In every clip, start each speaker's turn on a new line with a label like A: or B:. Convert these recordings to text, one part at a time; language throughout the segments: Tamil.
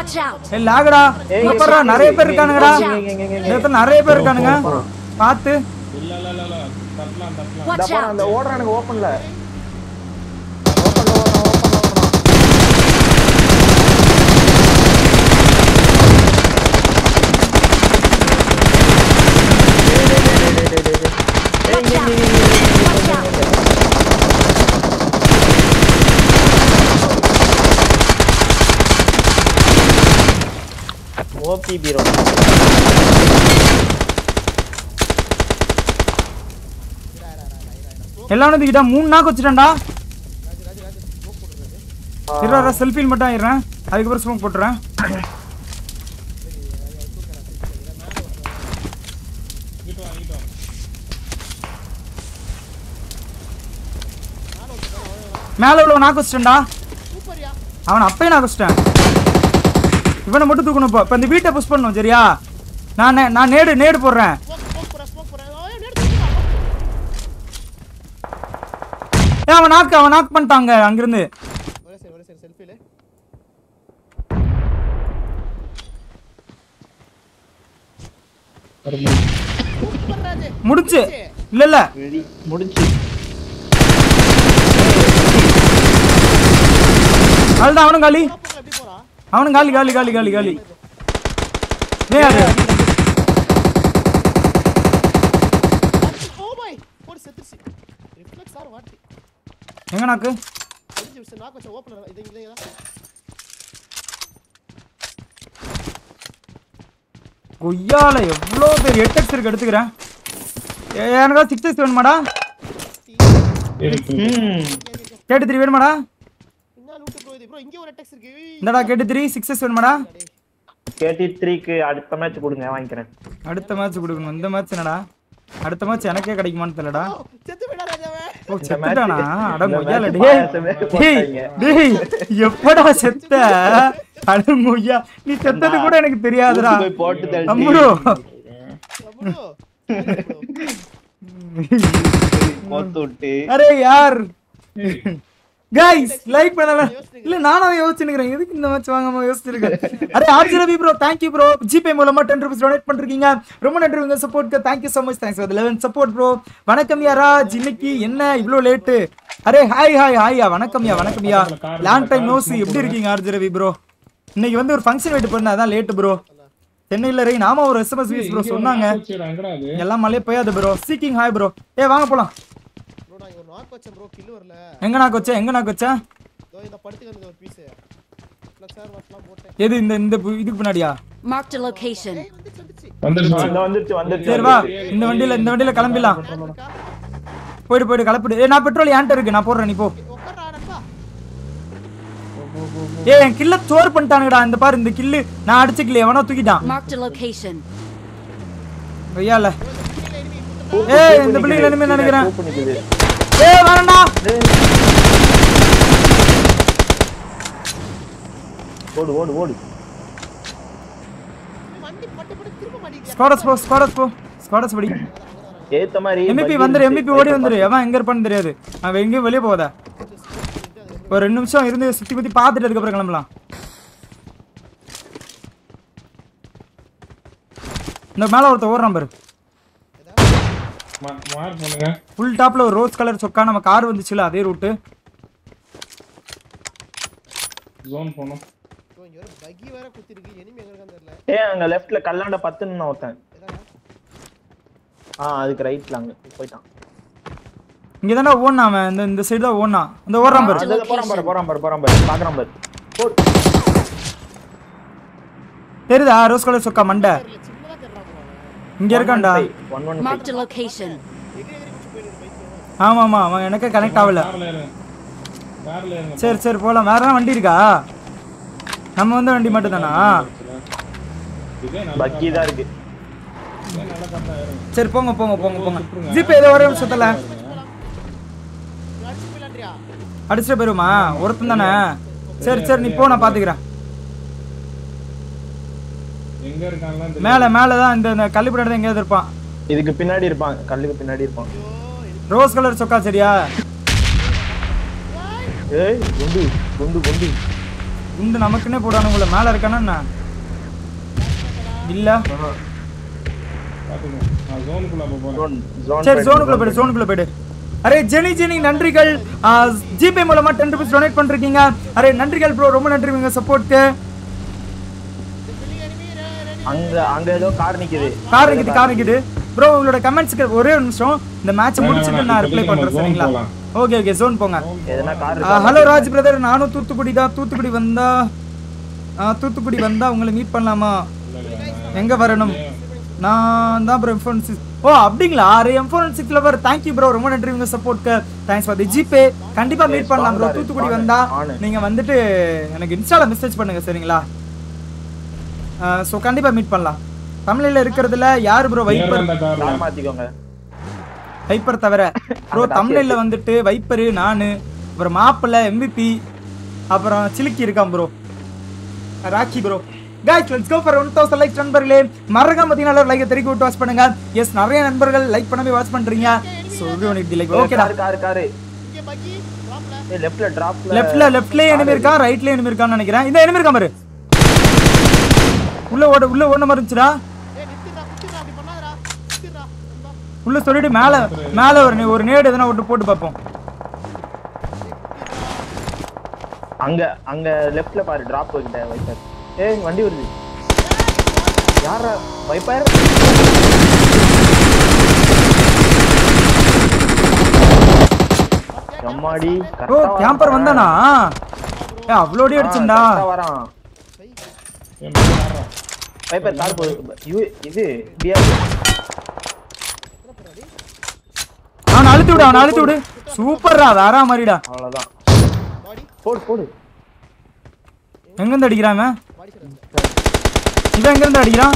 A: Watch out!
B: ஏ லாகுடா
C: ஏய்,
B: இங்க
C: இங்க
B: பாருடா
C: இங்க
B: நிறைய
C: இங்க
B: பேர்
C: இங்க
B: இருக்கானுங்கடா
C: இங்க இங்க இங்க இங்க
B: இந்த இடத்துல நிறைய பேர் இருக்கானுங்க பார்த்து
D: இல்ல இல்ல இல்ல இல்ல தட்டலாம் தட்டலாம்
C: இந்த
A: Watch
C: பாரு,
A: out!
C: அந்த ஓடுறானுங்க ஓப்பன்ல ஓப்பன்ல ஓடுறான் ஓப்பன்ல ஓடுறான்
A: Watch out! Watch out!
C: OP bureau
B: எல்லாம் தூக்கிட்டா மூணு நாக்கு வச்சுட்டேன்டா இருடா செல்ஃபில் மட்டும் ஆயிடுறேன் அதுக்கப்புறம் ஸ்மோக் போட்டுறேன்
D: இங்கிட்டு வா இங்கிட்டு வா
B: மேலே உள்ள நாக்கு வச்சிட்டேன்டா அவன் அப்பயே நாக்கு வச்சிட்டேன் இவனை மட்டும் தூக்கணும் இப்போ இப்போ இந்த வீட்டை புஷ் பண்ணணும் சரியா நான் நே- நான் நேடு நேடு போடுறேன் ஏ அவன் நாக்கு அவன் நாக் பண்ணிட்டாங்க அங்கிருந்து முடிச்சு இல்ல இல்ல
C: முடிச்சு
B: அதுதான் அவனும் காலி அவனும் காலி காலி காலி காலி காலி டேய் அது எங்க நாக்கு கொய்யால எவ்வளோ பேர் எட்டு எக்ஸ் இருக்கு எடுத்துக்கிறேன் ஏ, எனக்கா சிக்ஸ் எக்ஸ் வேணுமாடா
D: இருக்கு
B: கேட்டு த்ரீ வேணுமாடா இந்தடா கேட்டு த்ரீ சிக்ஸ் எக்ஸ் வேணுமாடா
C: கேடி த்ரீக்கு அடுத்த மேட்ச் கொடுங்க வாங்கிக்கிறேன்
B: அடுத்த மேட்ச் கொடுக்கணும் இந்த மேட்ச் என்னடா அடுத்த மேட்ச் எனக்கே கிடைக்குமான்னு தெரியலடா ஓ
C: இந்த
B: செத்துட்டானா
C: match-
B: அட
C: இந்த
B: கொய்யால
C: match
B: டேய்
C: பாயாசமே
B: டேய்
C: போட்டாங்க.
B: டேய் எப்படா செத்த அட கொய்யா நீ செத்தது கூட எனக்கு தெரியாதுடா
C: ஊசி போய் போட்டு தள்ளிட்டு.
B: அம்முரு
C: கோத்து விட்டு
B: அரே யார் கைஸ் லைக் பண்ணல இல்ல நானும் யோசிச்சுக்கிறேன் எதுக்கு இந்த மேட்ச் வாங்காம யோசிச்சிருக்கேன் அரே RG Ravi bro thank you bro GPay மூலமா டென் ருபீஸ் டொனேட் பண்ணிருக்கீங்க ரொம்ப நன்றி உங்க சப்போர்ட்க்கு thank you so much thanks for eleven support bro வணக்கம் யாரா இன்னைக்கு என்ன இவ்ளோ லேட்டு அரே ஹாய் ஹாய் ஹாய்யா வணக்கம் யா வணக்கம் யா லாங் டைம் நோசி எப்படி இருக்கீங்க ஆர்ஜி ரவி ப்ரோ இன்னைக்கு வந்து ஒரு ஃபங்க்ஷன் வெயிட் பண்ண அதான் லேட்டு ப்ரோ சென்னையில ரெயின் ஆமா ஒரு எஸ்எம்எஸ் வீஸ் ப்ரோ சொன்னாங்க
D: சரி எங்கடா அது
B: எல்லாம் மழையே பெய்யாது ப்ரோ சீக்கிங் ஹாய் ப்ரோ ஏ வாங்க போலாம் எங்க நாக்கு வச்ச எங்க நாக்கு வச்ச எது இந்த இந்த பு- இதுக்கு பின்னாடியா
A: Marked a location.
D: வந்துருச்சு
C: இந்த வந்துருச்சு வந்துருச்சு
B: சரி வா இந்த வண்டியில இந்த வண்டியில கிளம்பிடலாம் போயிடு போயிடு கலப்பிடு ஏ நான் பெட்ரோல் ஏன்ட்ட இருக்கு நான் போடுறேன் நீ போ ஏ என் கில்ல ஸ்டோர் பண்ணிட்டானுங்கடா இந்த பாரு இந்த கில்லு நான் அடிச்சுக்கல எவனோ தூக்கிட்டான்
A: Marked a location.
B: ஐயால ஏய் இந்த பில்டிங்ல இனிமே நினைக்கிறேன்
C: கூப்பு நிக்குது.
B: ஏய் வரண்டா
C: ஓடு ஓடு ஓடு
B: ஸ்குவாடஸ் போ ஸ்குவாடஸ் போ ஸ்குவாடஸ் படி
C: ஏத்த மாதிரி
B: எம்பிபி
C: பக்கி
B: வந்துரு
C: இருந்துச்சு.
B: எம்பிபி ஓடி வந்துரு எவன் எங்க இருப்பான்னு தெரியாது அவன் எங்கேயும் வெளியே போகாத ஒரு ரெண்டு நிமிஷம் இருந்து சுத்தி பத்தி பார்த்துட்டு அதுக்கப்புறம் கிளம்பலாம் இந்த மேல ஒருத்தர் ஓடுறான் பாரு
D: மா- மார்க் பண்ணுங்க
B: ஃபுல் டாப்ல ஒரு ரோஸ் கலர் சொக்கா நம்ம கார் வந்துச்சுல அதே ரூட்டு
D: ஜோன் போனோம்
C: ஏய் அங்க லெஃப்ட்ல கல்லாண்ட பத்துன்னு ஒருத்தன் ஆ அதுக்கு ரைட்ல அங்க போயிட்டான்
B: இங்க தானே ஓடினான் அவன் இந்த இந்த சைடு தான் ஓடினான் இந்த ஓடுறான் பாரு
C: அந்த போறான் பாரு போறான் பாரு போறான் பாரு பாக்குறான் பாரு போடு.
B: தெரியுதா ரோஸ் கலர் சொக்கா மண்டை இங்க இருக்கான்டா
C: one one
A: Marked a location.
B: ஆமா ஆமா அவன் எனக்கு கனெக்ட் ஆகல
D: கார்ல இருங்க கார்ல இருங்க
B: சரி சரி போலாம் வேற எல்லாம் வண்டி இருக்கா நம்ம வந்து வண்டி மட்டும் தானா
D: இதே நல்ல
C: பக்கி தான் இருக்கு
D: இதே நல்ல கார் தான் இருங்க
B: சரி போங்க போங்க போங்க போங்க ஜிபே ஏதோ ஒரே நிமிஷத்துல அடிச்சுட்டு போயிருமா ஒருத்தன் தானே சரி சரி நீ போ நான் பாத்துக்கிறேன்
D: எங்க இருக்கான்லாம் தெரியும்
B: மேல மேல தான் இந்த இந்த கள்ளிப்படி தான் எங்கேயாவது இருப்பான்
C: இதுக்கு பின்னாடி இருப்பான் கல்லுக்கு பின்னாடி இருப்பான்
B: ரோஸ் கலர் சொக்கா சரியா
C: ஏய் குண்டு குண்டு குண்டு
B: குண்டு நமக்குன்னே போடானுங்கள மேல இருக்கானா என்ன இல்ல
D: பாத்துக்கோ நான் ஜோனுக்குள்ள அப்ப போறேன்
C: ஜோன் ஜோன்
B: சரி ஜோனுக்குள்ள போயிடு ஜோனுக்குள்ள போயிடு அரே ஜெனி ஜெனி நன்றிகள் ஜிபே மூலமா டென் ருபீஸ் டொனேட் பண்ணிருக்கீங்க அரே நன்றிகள் ப்ரோ ரொம்ப நன்றி உங்க சப்போர்ட்க்கு
C: அங்க அங்க ஏதோ கார் நிக்குது
B: கார் நிக்குது கார் நிக்குது ப்ரோ உங்களோட கமெண்ட்ஸ்க்கு ஒரே ஒரு நிமிஷம் இந்த மேட்ச் முடிச்சிட்டு நான் ரிப்ளை பண்றேன் சரிங்களா
D: போலாம்.
B: ஓகே ஓகே ஜோன் போங்க
C: எதனா கார்
B: ஹலோ ராஜ் பிரதர் நானும் தூத்துக்குடி தான் தூத்துக்குடி வந்தா ஆ, தூத்துக்குடி வந்தா உங்களை மீட் பண்ணலாமா எங்க வரணும் நான் தான் ப்ரோ எம் சிக்ஸ் ஓ அப்படிங்களா அரே M four six lover thank you bro ரொம்ப நன்றி உங்க சப்போர்ட்க்கு தேங்க்ஸ் ஃபார் தி ஜிபே கண்டிப்பா மீட் பண்ணலாம் ப்ரோ தூத்துக்குடி வந்தா நீங்க வந்துட்டு எனக்கு இன்ஸ்டால மெசேஜ் பண்ணுங்க சரிங்களா ஸோ கண்டிப்பா மீட் பண்ணலாம் தமிழில் இருக்கிறதுல யார் ப்ரோ
D: நேரா
B: வைப்பர்
D: அந்த கார்ல
C: கார் மாத்திக்கோங்க
B: வைப்பர் தவிர ப்ரோ தமிழ்ல வந்துட்டு வைப்பரு நானு அப்புறம் மாப்பிள்ளை எம்பிபி அப்புறம் சிலுக்கி இருக்கான் bro Rocky bro guys let's go for 1000 likes நண்பர்களே மறக்காம பார்த்தீங்கன்னா லைக் தெரிவிக்க விட்டு வாட்ச் பண்ணுங்க எஸ் நிறைய நண்பர்கள் லைக் பண்ணவே வாட்ச் பண்றீங்க ஸோ தி லைக் ஓகேடா
C: கார் கார் கார்
E: இங்க பக்கி ட்ராப்ல
C: ஏய் லெஃப்ட்ல டிராப்ல
B: லெஃப்ட்ல லெஃப்ட்லயே enemy இருக்கா ரைட்லயே enemy இருக்கான்னு நினைக்கிறேன் இந்த enemy இருக்கா பாரு உள்ள ஓட உள்ள ஓட மாதிரி இருந்துச்சுடா
E: ஏய் நிறுத்திடா நிறுத்திடா அப்படி பண்ணாதடா நிறுத்திடா நண்பா
B: உள்ள சொல்லிட்டு மேல மேல ஒரு நே- ஒரு நேடு எதனா விட்டு போட்டு பார்ப்போம்
C: அங்க அங்க லெஃப்ட்ல பாரு டிராப் கிட்ட வைப்பர் ஏய் வண்டி வருது யாரா வைப்பர் எம்மாடி
B: ஓ கேம்பர் வந்தானா ஏ அவ்வளோ அடி அடிச்சுண்டா
C: வரான்
D: ஏய், மேல ஏறுறா.
C: வைப்பர் கார் போகுது யு- இது பிஆர்
B: அவனை அழுத்தி விடு அவனை அழுத்தி விடு சூப்பர்ரா வேற மாதிரிடா
C: அவ்வளவுதான்
E: பாடி
C: போடு போடு
B: எங்கிருந்து அடிக்கிறான் இவன்?
E: பாடி சார்
B: இவன் எங்கிருந்து அடிக்கிறான்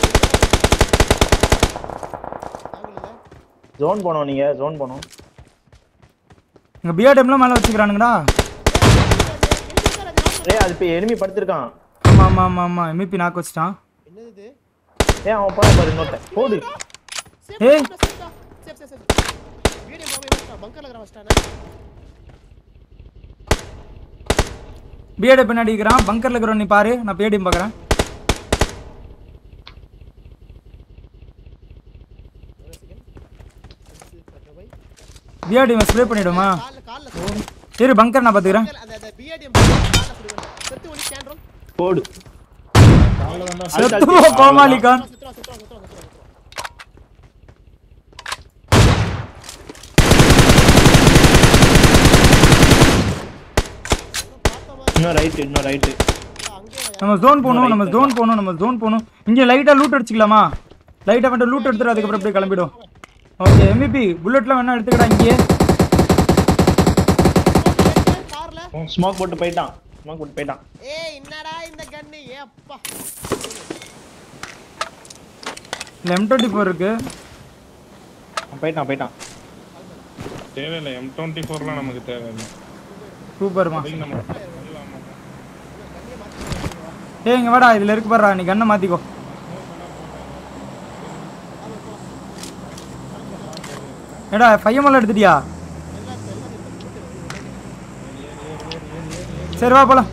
E: ஆங்கிள் இல்ல
C: ஜோன் போனோம் நீங்க ஜோன் போனோம்
B: இங்க பிஆர்டம்லாம் மேல வச்சுக்கிறானுங்கடா
C: ஏய் அது இப்ப எனிமி படுத்திருக்கான்
B: ஆமா ஆமா ஆமா ஆமா எம்இபி நாக்கு வச்சிட்டான்
E: என்னது இது
C: ஏய் அவன் போன பாரு இன்னொருத்தன் போடு
B: ஏய்
E: சேப் சேப் சேப் வீடியோ போவே வச்சா பங்கர்ல கிர வச்சானே
B: பிஆர்ட பின்னாடி இருக்கிறான் பங்கர்ல இருக்கிறவன் நீ பாரு நான் பிஆர்டியும் பார்க்கறேன் பிஆர்டி ஸ்ப்ரே பண்ணிடுமா
E: கால்ல கால்ல சுடு.
B: இரு பங்கர் நான் பாத்துக்கிறேன்
E: அந்த அந்த பிஆர்டிஎம் கால்ல சுடுவேன் செத்து ஒளி கேண்ட்ரோல்
C: போடு
D: காலைல தான்டா
B: செத்துவோ கோமாளிகான்
E: சுத்துறா சுத்துறா சுத்துறா சுத்துறா
C: இன்னும் ரைட் இன்னும் ரைட்
B: நம்ம ஜோன் போகணும் நம்ம ஜோன் போகணும் நம்ம ஜோன் போகணும் இங்க லைட்டா லூட் அடிச்சுக்கலாமா லைட்டா மட்டும் லூட் எடுத்துட்டு அதுக்கப்புறம் அப்படியே கிளம்பிடும் ஓகே எம்இபி புல்லட்லாம் வேணா எடுத்துக்கடா இங்கே
E: கார்ல
C: ஸ்மோக் போட்டு போயிட்டான் ஸ்மோக் போட்டு போயிட்டான்
E: ஏய் என்னடா இந்த கன்னு ஏ அப்பா
B: இல்லை எம் டுவெண்ட்டி ஃபோர் இருக்கு
C: அவன் போயிட்டான் போயிட்டான்
D: தேவையில்லை எம் டுவெண்ட்டி ஃபோர்லாம் நமக்கு தேவையில்லை
B: சூப்பர்மா
D: இதுக்கு நம்ம
B: ஏய் இங்க வாடா இதுல இருக்கு பாருடா நீ கண்ணை மாத்திக்கோ ஏடா பையமெல்லாம் எடுத்துட்டியா சரி வா போலாம்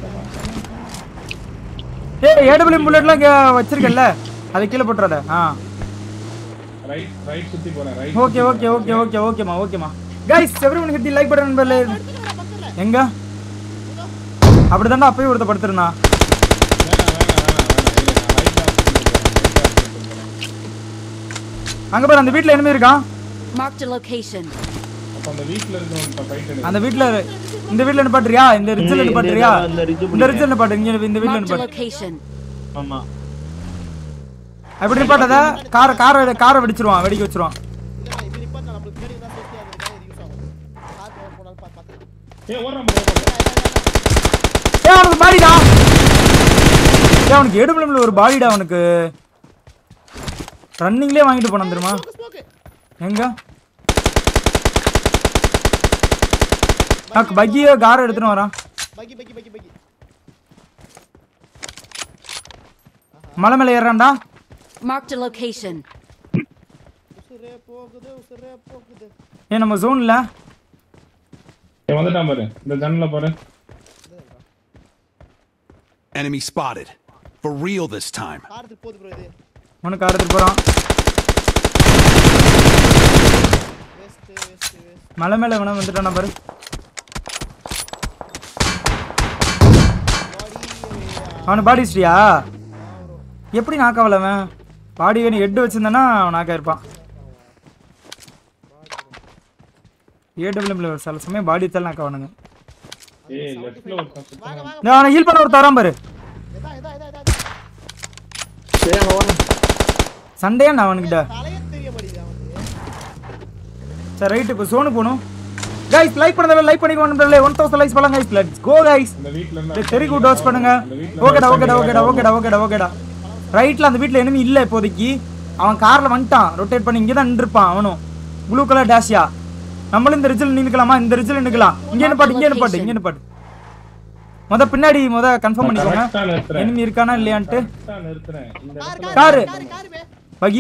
B: ஏய் ஏடபிள்யூ புல்லட்லாம் இங்க வச்சிருக்கல அதை கீழே போட்டுறாத ஆ
D: ரைட் ரைட் சுத்தி போறேன் right
B: okay okay okay okay ஓகேமா ஓகேமா guys everyone hit the like button நண்பர்களே எங்க அப்படிதான்டா அப்பயும் ஒருத்த படுத்திருந்தான்
D: வேணாம் வேணாம் வேணாம் வேணாம் இல்லை நான் ரைட் தான் சுத்தி போறேன் ரைட் தான் சுத்தி போறேன்
B: அங்க பாரு அந்த வீட்ல enemy இருக்கான்
A: Marked a location.
D: அப்போ அந்த வீட்ல இருக்கவங்க ஃபைட் எடுக்க
B: அந்த வீட்ல இந்த வீட்ல நிப்பாட்டுறியா இந்த ரிட்ஜில்
C: இந்த-
B: நிப்பாட்டுறியா
C: இந்த ridge
B: இந்த
C: பிடிங்க.
B: ரிட்ஜில் நிப்பாட்டு இங்க இந்த வீட்ல
A: Marked a
B: நிப்பாட்டு
A: location.
C: ஆமா
B: அப்படி நிப்பாட்டாத காரை காரை காரை வெடிச்சிருவான் வெடிக்க வச்சிருவான்
E: இல்ல இது ரிப்போர்ட் நம்மளுக்கு பின்னாடி தான் சேஃப்டியா இருக்கு இது யூஸ் ஆகும் கார் போற போனாலும் பாத்து பாத்து
D: ஏய் ஓடுறான் bro, ஓடுறான்.
B: ஏ அவனுக்கு பாடிடா ஏ அவனுக்கு எடுபுலம்ல ஒரு பாடிடா அவனுக்கு ரன்னிங்லயே வாங்கிட்டு போனான் தெரியுமா
E: ஸ்மோக்
B: எங்க நான் பக்கியோ காரை எடுத்துட்டு வரான்
E: பக்கி பக்கி பக்கி பக்கி
B: மலை மேல ஏறான்டா
A: Marked a location.
E: உசுரே போகுது உசுரே போகுது
B: ஏ நம்ம ஜோன்ல
D: ஏய் வந்துட்டான் பாரு இந்த ஜன்னல பாரு
F: Enemy spotted. For real this time.
E: காரத்துக்கு போகுது ப்ரோ இது
B: உனக்கு ஆடுறதுக்கு போகிறான்
E: வேஸ்ட் வேஸ்ட் வேஸ்ட்
B: மலை மேலே வேணா வந்துட்டானா பாரு
E: பாடி
B: அவனு பாடி வச்சிட்டியா எப்படி நாக்காவல அவன் பாடி வேணும் ஹெட் வச்சிருந்தானா அவன் நாக்கா இருப்பான் ஏடபிள்யூ சில சமயம் பாடி தள்ள நாக்காவனுங்க
D: ஏய் லெஃப்ட்ல ஒரு பத்து
E: வாங்க வாங்க
B: நான் அவனை ஹீல் பண்ண ஒரு தரான் பாரு
E: இதா இதா இதா இதா
C: சரி அங்க வாங்க
B: சண்டையா நான் அவனுக்கிட்ட
E: தலையே தெரிய மாட்டேங்குது அவனுக்கு
B: சரி ரைட் இப்போ சோனு போகணும் கைஸ் லைக் பண்ணதல லைக் பண்ணிக்கோங்க ஒன் தௌசண்ட் லைக்ஸ் பண்ணலாம் கைஸ் லெட்ஸ் கோ கைஸ்
D: இந்த வீட்ல இருந்தா
B: வெரி குட் டோஸ் பண்ணுங்க ஓகேடா ஓகேடா ஓகேடா ஓகேடா ஓகேடா ஓகேடா ரைட்ல அந்த வீட்ல enemy இல்ல இப்போதைக்கு அவன் கார்ல வந்துட்டான் ரொட்டேட் பண்ணி இங்க தான் நின்றுப்பான் அவனும் ப்ளூ கலர் டேஷியா நம்மளும் இந்த ரிஜில் நின்னுக்கலாமா இந்த ரிஜில் நின்னுக்கலாம் இங்க என்ன பாட்டு இங்க என்ன பாட்டு இங்க என்ன பாட்டு முத பின்னாடி முத கன்ஃபார்ம் பண்ணிக்கோங்க
D: கரெக்டா நிறுத்துறேன்
B: enemy இருக்கானா இல்லையான்ட்டு
D: கரெக்டா நிறுத்துறேன் இந்த
E: கார்
D: இடத்துல
B: காரு.
E: கார் கார் கார் பே
B: பகி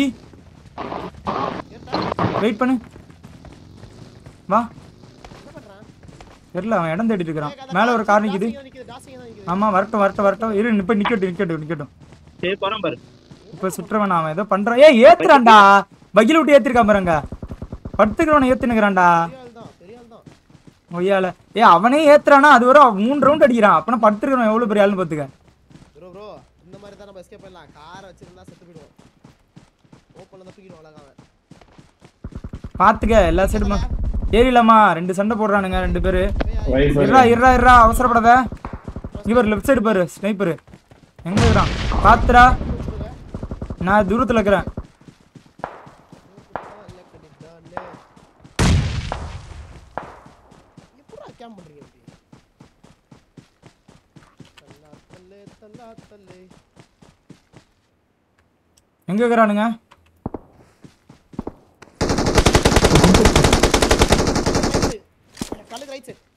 B: வெயிட் பண்ணு வா
E: என்ன பண்றான்
B: தெரியல அவன் இடம் தேடிட்டு இருக்கிறான் மேல ஒரு கார் நிக்குது
E: டாசிங் நிக்குது டாசிங் தான் நிக்குது
B: ஆமா வரட்டும் வரட்டும் வரட்டும் இரு இப்ப நிக்கட்டும் நிக்கட்டும் நிக்கட்டும்
C: சரி போறேன் பாரு
B: இப்ப சுற்றுவன் அவன் ஏதோ பண்றான் ஏய் ஏத்துறான்டா பகில விட்டு ஏத்திருக்கான் பாருங்க படுத்துக்கிறவனை ஏத்துனுக்குறான்டா
E: பெரிய ஆள் தான் பெரிய ஆள் தான்
B: ஒய்யால ஏ அவனே ஏத்துறானா அது வரை மூணு ரவுண்ட் அடிக்கிறான் அப்பனா படுத்துக்கிறவன் எவ்வளவு பெரிய ஆளுன்னு பாத்துக்க
E: ப்ரோ ப்ரோ இந்த மாதிரி தான் நம்ம எஸ்கேப் பண்ணலாம் கார் வச்சிருந்தா செத்து போயிடுவோம் ஓப்பன்ல தான் தூக்கிடுவோம் அழகா அவன்
B: பாத்துக்க எல்லா சைடுமா ஏறிலாமா ரெண்டு சண்டை போடுறானுங்க ரெண்டு பேரு
D: வைப்
B: இருடா இருடா இருடா அவசரப்படாத இவர் லெஃப்ட் சைடு பாரு ஸ்னைப்பரு எங்க இருக்கிறான் பாத்துடா நான் தூரத்துல இருக்கிறேன்
E: எப்படா கேம் பண்றீங்க இப்படி தல்லா தல்லே தல்லா தல்லே
B: எங்க இருக்கிறானுங்க
E: கல்லுக்கு ரைட் சைடு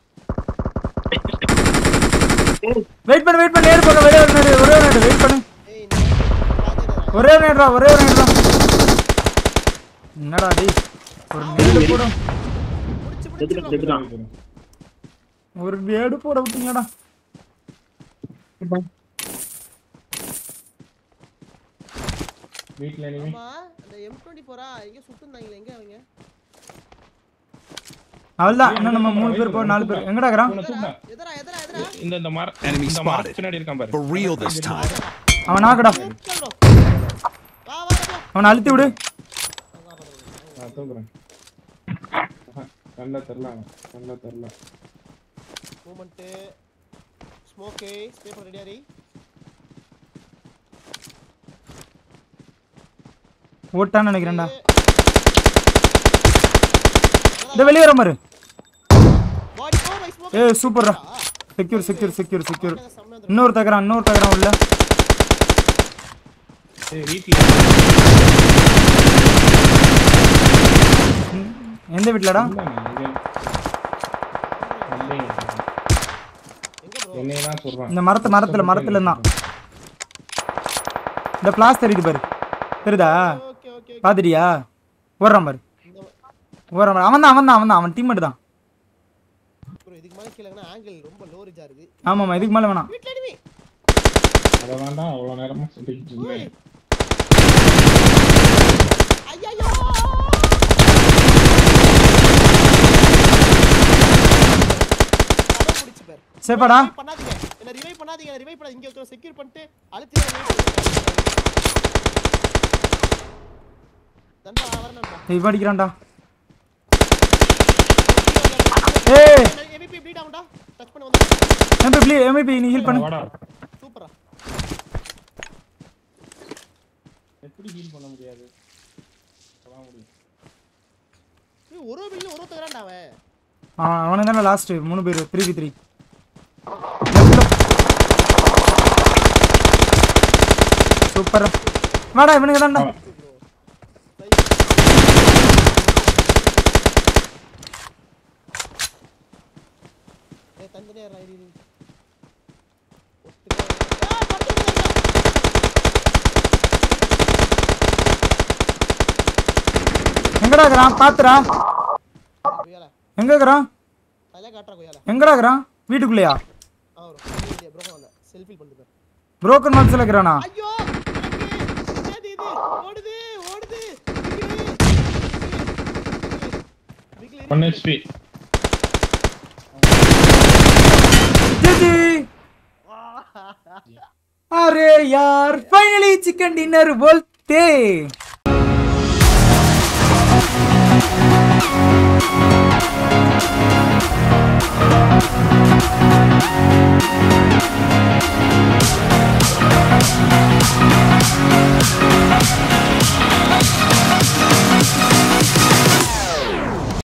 B: வெயிட் பண்ணு வெயிட் பண்ணு நேரு போங்க ஒரே ஒரு நேரு ஒரே ஒரு நேரு வெயிட் பண்ணு
E: ஏய் நீ பாத்துடா
B: ஒரே ஒரு நேரா ஒரே ஒரு நேரா என்னடா டேய் ஒரு நேடு போட
E: முடிச்சு முடிச்சு
C: செத்துட்டான்
B: ஒரு நேடு போட விட்டீங்கடா
D: வீட்ல இனிமே
E: ஆமா அந்த M24 ஆ எங்க சுட்டுந்தாங்களே எங்க அவங்க
B: அவள்தான் இன்னும் நம்ம மூணு பேர் போ நாலு பேர் எங்கடா இருக்கிறான்
D: தூண தூண
E: எதரா எதரா எதரா
D: இந்த இந்த மர
F: Enemy
D: இந்த
F: spotted.
D: மரத்துக்கு பின்னாடி இருக்கான் பாரு
F: For real this time.
B: அவன் நாக்கடா
E: சூப்பர் ப்ரோ வா வா வா
B: அவனை அழுத்தி விடு
D: நான் தூக்குறேன் ஆஹா, கண்ணுல தெரியல அவன். கண்ணுல தெரியல
E: மூமெண்ட் ஸ்மோக் ஸ்ப்ரே பண்ண ரெடியா ரே
B: ஓட்டான்னு நினைக்கிறேன்டா இந்த வெளியே வர பாரு
E: பாடி ஓ மை ஸ்மோக்
B: ஏ சூப்பர்ரா செக்யூர் செக்யூர் செக்யூர் செக்யூர்
E: செம்ம
B: இன்னொரு தகரான் இன்னொரு தகரான் உள்ள
D: ஏய் வீட்ல
B: ம், எந்த வீட்லடா
D: இல்ல நான் இங்க
E: எங்க ப்ரோ
D: என்னைய தான் சொல்றான்
B: இந்த மரத்து மரத்துல மரத்துல தான் இந்த பிளாஸ் தெரியுது பாரு தெரியுதா
E: ஓகே ஓகே
B: பாத்துட்டியா ஓடுறான் பாரு
E: இந்த
B: ஓடுறான் பாரு அவன் தான் அவன் தான் அவன் தான் அவன் டீம்மேட் தான்
E: ப்ரோ இதுக்கு மேல கீழனா ஆங்கிள் ரொம்ப லோ ரிஜா இருக்கு
B: ஆமாம்மா இதுக்கு மேலே வேணாம்
E: வீட்ல எனிமி
D: அத வேண்டாம் அவ்வளவு நேரமா சொல்லிட்டு இருந்தேன்
E: ஐயோ முடிச்சு பார்
B: சரிப்பாடா
E: பண்ணாதீங்க என்ன ரிவைவ் பண்ணாதீங்க என்ன ரிவைவ் பண்ணாதீங்க இங்க ஒருத்தர் செக்யூர் பண்ணிட்டு அழுத்தி தண்டா வரணும்டா
B: இவன் அடிக்கிறான்டா ஏய்
E: எவிபி ப்ளீட் ஆகும்டா டச் பண்ண வந்து
B: எம்பி ப்ளீ எம்பி நீ ஹீல் பண்ணு
D: வாடா
E: சூப்பரா
D: எப்படி ஹீல் பண்ண முடியாது பண்ண முடியும்
E: ஏய், ஒரு பில்லு ஒரு ஒருத்தரான்டா அவன்
B: அவன் அவனுக்கு தானே லாஸ்ட் மூணு பேர் த்ரீ வி த்ரீ சூப்பர் வாடா இவனுக்கு தான்டா
E: ஏய் தந்தனே ரைடி ஒட்டுக்கா ஆ படுத்து
B: எங்கடா இருக்கிறான் பாத்துடா
E: கொய்யால
B: எங்க இருக்கிறான்
E: தலை காட்டுறா கொய்யால
B: எங்கடா இருக்கிறான் வீட்டுக்குள்ளேயா
E: ஆ ப்ரோ ப்ரோ இல்ல செல்ஃபி பண்ணுது
B: புரோக்கன் மனசுல இருக்கிறானா
E: ஐயோ எனக்கு என்னது இது ஓடுது ஓடுது பிக்லி
D: ஒன் ஹெச்பி
B: ஜிஜி अरे यार फाइनली चिकन डिनर बोलते